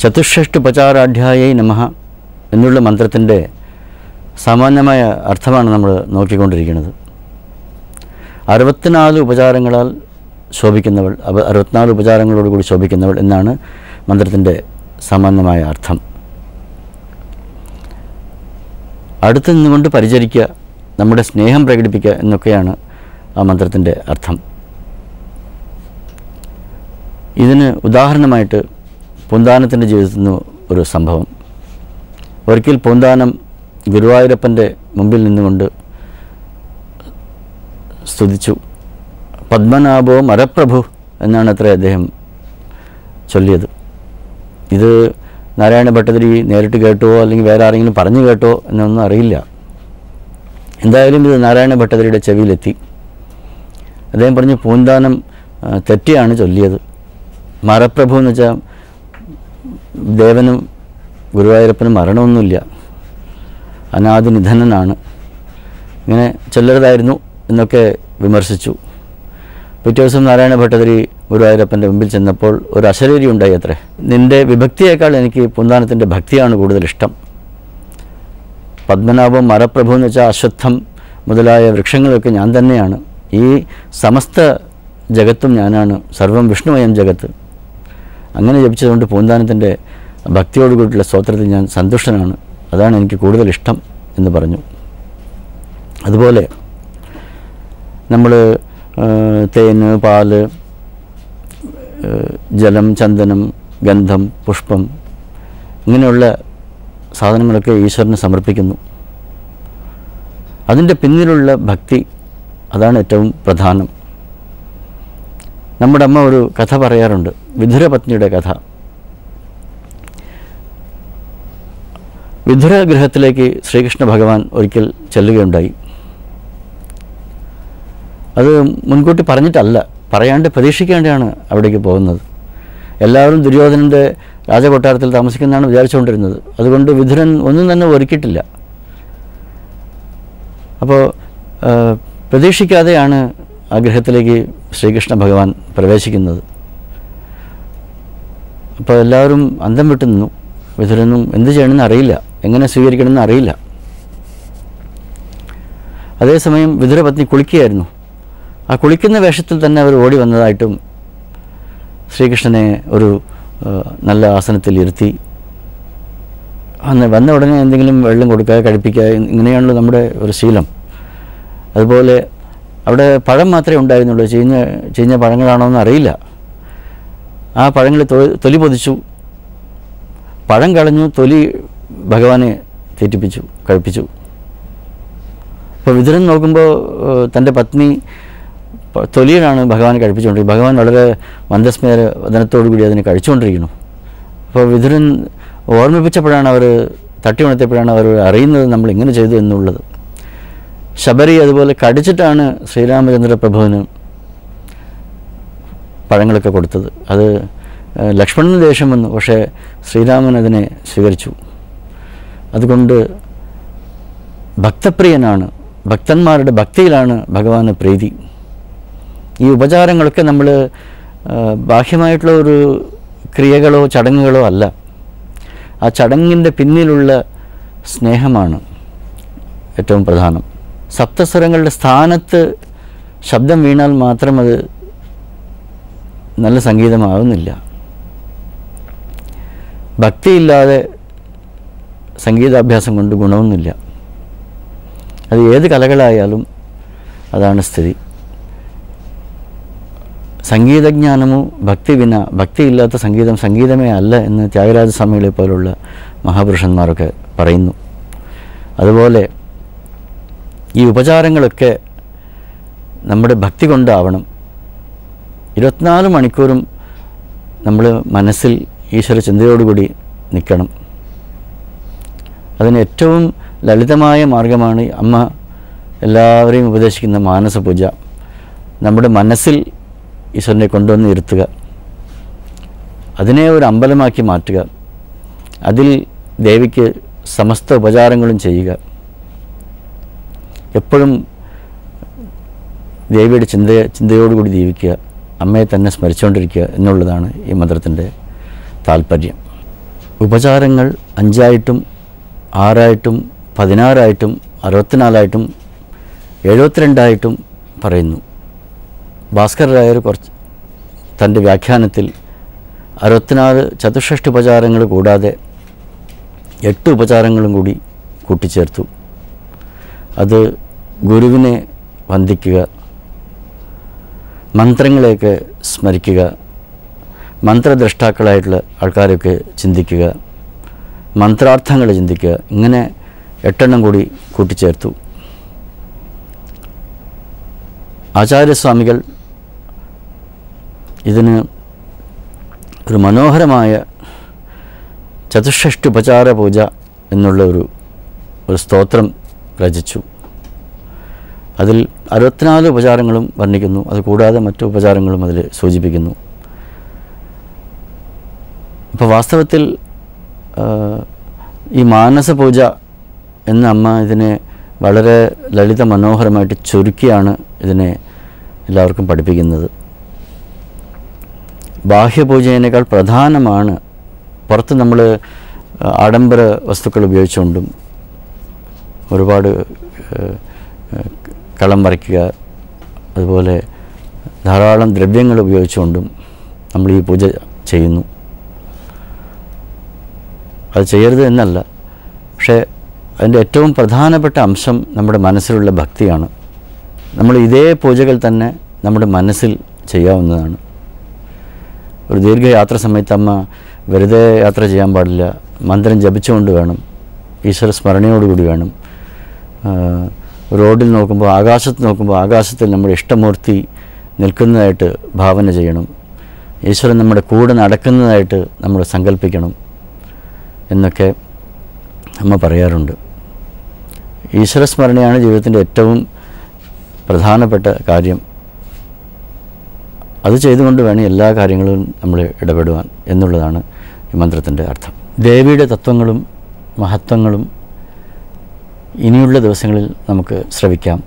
ചതുഷ്ഷഷ്ടുപചാരാധ്യായൈ നമഃ എന്നുള്ള മന്ത്രത്തിൻ്റെ സാമാന്യമായ അർത്ഥമാണ് നമ്മൾ നോക്കിക്കൊണ്ടിരിക്കുന്നത് അറുപത്തിനാല് ഉപചാരങ്ങളാൽ ശോഭിക്കുന്നവൾ അവ അറുപത്തിനാല് ഉപചാരങ്ങളോടുകൂടി ശോഭിക്കുന്നവൾ എന്നാണ് മന്ത്രത്തിൻ്റെ സാമാന്യമായ അർത്ഥം അടുത്ത് നിന്നുകൊണ്ട് പരിചരിക്കുക നമ്മുടെ സ്നേഹം പ്രകടിപ്പിക്കുക എന്നൊക്കെയാണ് ആ മന്ത്രത്തിൻ്റെ അർത്ഥം ഇതിന് ഉദാഹരണമായിട്ട് പൂന്താനത്തിൻ്റെ ജീവിതത്തിൽ നിന്ന് ഒരു സംഭവം ഒരിക്കൽ പൂന്താനം ഗുരുവായൂരപ്പൻ്റെ മുമ്പിൽ നിന്നുകൊണ്ട് സ്തുതിച്ചു പത്മനാഭോ മരപ്രഭു എന്നാണ് അത്ര അദ്ദേഹം ചൊല്ലിയത് ഇത് നാരായണ ഭട്ടതിരി നേരിട്ട് കേട്ടോ അല്ലെങ്കിൽ വേറെ ആരെങ്കിലും പറഞ്ഞു കേട്ടോ എന്നൊന്നും അറിയില്ല എന്തായാലും ഇത് നാരായണ ഭട്ടതിരിയുടെ ചെവിയിലെത്തി അദ്ദേഹം പറഞ്ഞു പൂന്താനം ആ, തെറ്റിയാണ് ചൊല്ലിയത് മരപ്രഭു എന്ന് വെച്ചാൽ ദേവനും ഗുരുവായൂരപ്പനും മരണമൊന്നുമില്ല അനാദിനിധനനാണ് ഇങ്ങനെ ചൊല്ലരുതായിരുന്നു എന്നൊക്കെ വിമർശിച്ചു പിറ്റേ ദിവസം നാരായണ ഭട്ടതിരി ഗുരുവായൂരപ്പൻ്റെ മുമ്പിൽ ചെന്നപ്പോൾ ഒരു അശരീരി ഉണ്ടായി അത്രേ നിൻ്റെ വിഭക്തിയേക്കാൾ എനിക്ക് പൂന്താനത്തിൻ്റെ ഭക്തിയാണ് കൂടുതൽ ഇഷ്ടം പത്മനാഭം മരപ്രഭു എന്ന് വെച്ചാൽ അശ്വത്ഥം മുതലായ വൃക്ഷങ്ങളൊക്കെ ഞാൻ തന്നെയാണ് ഈ സമസ്ത ജഗത്തും ഞാനാണ് സർവം വിഷ്ണുമയം ജഗത്ത് അങ്ങനെ ജപിച്ചതുകൊണ്ട് പൂന്താനത്തിൻ്റെ ഭക്തിയോട് കൂടിയുള്ള സ്തോത്രത്തിൽ ഞാൻ സന്തുഷ്ടനാണ് അതാണ് എനിക്ക് കൂടുതൽ ഇഷ്ടം എന്ന് പറഞ്ഞു അതുപോലെ നമ്മൾ തേന് പാല് ആ, ജലം ചന്ദനം ഗന്ധം പുഷ്പം ഇങ്ങനെയുള്ള സാധനങ്ങളൊക്കെ ഈശ്വരന് സമർപ്പിക്കുന്നു അതിൻ്റെ പിന്നിലുള്ള ഭക്തി അതാണ് ഏറ്റവും പ്രധാനം നമ്മുടെ അമ്മ ഒരു കഥ പറയാറുണ്ട് വിധുരപത്നിയുടെ കഥ വിധുര ഗൃഹത്തിലേക്ക് ശ്രീകൃഷ്ണ ഭഗവാൻ ഒരിക്കൽ ചെല്ലുകയുണ്ടായി അത് മുൻകൂട്ടി പറഞ്ഞിട്ടല്ല പറയാണ്ട് പ്രതീക്ഷിക്കാണ്ടാണ് അവിടേക്ക് പോകുന്നത് എല്ലാവരും ദുര്യോധനൻ്റെ രാജകൊട്ടാരത്തിൽ താമസിക്കുന്നതാണ് വിചാരിച്ചുകൊണ്ടിരുന്നത് അതുകൊണ്ട് വിധുരൻ ഒന്നും തന്നെ ഒരുക്കിയിട്ടില്ല അപ്പോൾ ആ, പ്രതീക്ഷിക്കാതെയാണ് ആ ഗൃഹത്തിലേക്ക് ശ്രീകൃഷ്ണ ഭഗവാൻ പ്രവേശിക്കുന്നത് അപ്പോൾ എല്ലാവരും അന്തം വിട്ടു നിന്നു വിധുരനും എന്ത് ചെയ്യണമെന്ന് അറിയില്ല എങ്ങനെ സ്വീകരിക്കണമെന്ന് അറിയില്ല അതേസമയം വിതുരപത്നി കുളിക്കുകയായിരുന്നു ആ കുളിക്കുന്ന വേഷത്തിൽ തന്നെ അവർ ഓടി വന്നതായിട്ടും ശ്രീകൃഷ്ണനെ ഒരു ആ, നല്ല ആസനത്തിൽ ഇരുത്തി അന്ന് വന്ന ഉടനെ എന്തെങ്കിലും വെള്ളം കൊടുക്കുക കഴിപ്പിക്കുക ഇങ്ങനെയാണല്ലോ നമ്മുടെ ഒരു ശീലം അതുപോലെ അവിടെ പഴം മാത്രമേ ഉണ്ടായിരുന്നുള്ളൂ ചീഞ്ഞ ചീഞ്ഞ പഴങ്ങളാണോ എന്ന് അറിയില്ല ആ പഴങ്ങൾ തൊ- തൊലി പൊതിച്ചു പഴം കളഞ്ഞു തൊലി ഭഗവാനെ തീറ്റിപ്പിച്ചു കഴിപ്പിച്ചു അപ്പോൾ വിതുരൻ നോക്കുമ്പോൾ ഏഹ്, തൻ്റെ പത്നി പ- തൊലിയിലാണ് ഭഗവാൻ കഴിപ്പിച്ചുകൊണ്ടിരിക്കുന്നത് ഭഗവാൻ വളരെ മന്ദസ്മേര വദനത്തോടു കൂടി അതിനെ കഴിച്ചുകൊണ്ടിരിക്കുന്നു അപ്പോൾ വിതുരൻ ഓർമ്മിപ്പിച്ചപ്പോഴാണ് അവർ തട്ടി ഉണർത്തിയപ്പോഴാണ് അവർ അറിയുന്നത് നമ്മൾ ഇങ്ങനെ ചെയ്തു എന്നുള്ളത് ശബരി അതുപോലെ കടിച്ചിട്ടാണ് ശ്രീരാമചന്ദ്ര പ്രഭുവിന് പഴങ്ങളൊക്കെ കൊടുത്തത് അത് ഏഹ്, ലക്ഷ്മണന് ദേഷ്യം വന്നു പക്ഷേ ശ്രീരാമൻ അതിനെ സ്വീകരിച്ചു അതുകൊണ്ട് ഭക്തപ്രിയനാണ് ഭക്തന്മാരുടെ ഭക്തിയിലാണ് ഭഗവാന് പ്രീതി ഈ ഉപചാരങ്ങളൊക്കെ നമ്മൾ ബാഹ്യമായിട്ടുള്ള ഒരു ക്രിയകളോ ചടങ്ങുകളോ അല്ല ആ ചടങ്ങിൻ്റെ പിന്നിലുള്ള സ്നേഹമാണ് ഏറ്റവും പ്രധാനം സപ്തസ്വരങ്ങളുടെ സ്ഥാനത്ത് ശബ്ദം വീണാൽ മാത്രം അത് നല്ല സംഗീതമാവുന്നില്ല ഭക്തിയില്ലാതെ സംഗീതാഭ്യാസം കൊണ്ട് ഗുണമൊന്നുമില്ല അത് ഏത് കലകളായാലും അതാണ് സ്ഥിതി സംഗീതജ്ഞാനമോ ഭക്തി വിന ഭക്തിയില്ലാത്ത സംഗീതം സംഗീതമേ അല്ല എന്ന് ത്യാഗരാജസ്വാമികളെ പോലുള്ള മഹാപുരുഷന്മാരൊക്കെ പറയുന്നു അതുപോലെ ഈ ഉപചാരങ്ങളൊക്കെ നമ്മുടെ ഭക്തി കൊണ്ടാവണം ഇരുപത്തിനാല് മണിക്കൂറും നമ്മൾ മനസ്സിൽ ഈശ്വര ചിന്തയോടുകൂടി നിൽക്കണം അതിന് ഏറ്റവും ലളിതമായ മാർഗമാണ് അമ്മ എല്ലാവരെയും ഉപദേശിക്കുന്ന മാനസ പൂജ നമ്മുടെ മനസ്സിൽ ഈശ്വരനെ കൊണ്ടുവന്ന് ഇരുത്തുക അതിനെ ഒരു അമ്പലമാക്കി മാറ്റുക അതിൽ ദേവിക്ക് സമസ്ത ഉപചാരങ്ങളും ചെയ്യുക എപ്പോഴും ദേവിയുടെ ചിന്ത ചിന്തയോടുകൂടി ജീവിക്കുക അമ്മയെ തന്നെ സ്മരിച്ചുകൊണ്ടിരിക്കുക എന്നുള്ളതാണ് ഈ മന്ത്രത്തിൻ്റെ താല്പര്യം ഉപചാരങ്ങൾ അഞ്ചായിട്ടും ആറായിട്ടും പതിനാറായിട്ടും അറുപത്തിനാലായിട്ടും എഴുപത്തിരണ്ടായിട്ടും പറയുന്നു ഭാസ്കർ രായർ കുറച്ച് തൻ്റെ വ്യാഖ്യാനത്തിൽ അറുപത്തിനാല് ചതുഷ്ഷഷ്ടി ഉപചാരങ്ങൾ കൂടാതെ എട്ട് ഉപചാരങ്ങളും കൂടി കൂട്ടിച്ചേർത്തു അത് ഗുരുവിനെ വന്ദിക്കുക മന്ത്രങ്ങളെയൊക്കെ സ്മരിക്കുക മന്ത്രദ്രഷ്ടാക്കളായിട്ടുള്ള ആൾക്കാരെയൊക്കെ ചിന്തിക്കുക മന്ത്രാർത്ഥങ്ങൾ ചിന്തിക്കുക ഇങ്ങനെ എട്ടെണ്ണം കൂടി കൂട്ടിച്ചേർത്തു ആചാര്യസ്വാമികൾ ഇതിന് ഒരു മനോഹരമായ ചതുഷ്ഷഷ്ടി ഉപചാര പൂജ എന്നുള്ള ഒരു ഒരു സ്തോത്രം രചിച്ചു അതിൽ അറുപത്തിനാല് ഉപചാരങ്ങളും വർണ്ണിക്കുന്നു അത് കൂടാതെ മറ്റു ഉപചാരങ്ങളും അതിൽ സൂചിപ്പിക്കുന്നു അപ്പോൾ വാസ്തവത്തിൽ ആ, ഈ മാനസപൂജ എന്ന അമ്മ ഇതിനെ വളരെ ലളിത മനോഹരമായിട്ട് ചുരുക്കിയാണ് ഇതിനെ എല്ലാവർക്കും പഠിപ്പിക്കുന്നത് ബാഹ്യപൂജയേക്കാൾ പ്രധാനമാണ് പുറത്ത് നമ്മൾ ആഡംബര വസ്തുക്കൾ ഉപയോഗിച്ചുകൊണ്ടും ഒരുപാട് ഏഹ്, ഏഹ്, കളം വരയ്ക്കുക അതുപോലെ ധാരാളം ദ്രവ്യങ്ങൾ ഉപയോഗിച്ചുകൊണ്ടും നമ്മൾ ഈ പൂജ ചെയ്യുന്നു അത് ചെയ്യരുത് എന്നല്ല പക്ഷേ അതിൻ്റെ ഏറ്റവും പ്രധാനപ്പെട്ട അംശം നമ്മുടെ മനസ്സിലുള്ള ഭക്തിയാണ് നമ്മൾ ഇതേ പൂജകൾ തന്നെ നമ്മുടെ മനസ്സിൽ ചെയ്യാവുന്നതാണ് ഒരു ദീർഘയാത്ര സമയത്ത് അമ്മ വെറുതെ യാത്ര ചെയ്യാൻ പാടില്ല മന്ത്രം ജപിച്ചുകൊണ്ട് വേണം ഈശ്വര സ്മരണയോടുകൂടി വേണം ആ, റോഡിൽ നോക്കുമ്പോൾ ആകാശത്ത് നോക്കുമ്പോൾ ആകാശത്തിൽ നമ്മുടെ ഇഷ്ടമൂർത്തി നിൽക്കുന്നതായിട്ട് ഭാവന ചെയ്യണം ഈശ്വരൻ നമ്മുടെ കൂടെ നടക്കുന്നതായിട്ട് നമ്മൾ സങ്കല്പിക്കണം എന്നൊക്കെ അമ്മ പറയാറുണ്ട് ഈശ്വരസ്മരണയാണ് ജീവിതത്തിൻ്റെ ഏറ്റവും പ്രധാനപ്പെട്ട കാര്യം അത് ചെയ്തുകൊണ്ട് വേണം എല്ലാ കാര്യങ്ങളിലും നമ്മൾ ഇടപെടുവാൻ എന്നുള്ളതാണ് ഈ മന്ത്രത്തിൻ്റെ അർത്ഥം ദേവിയുടെ തത്വങ്ങളും മഹത്വങ്ങളും ഇനിയുള്ള ദിവസങ്ങളിൽ നമുക്ക് ശ്രവിക്കാം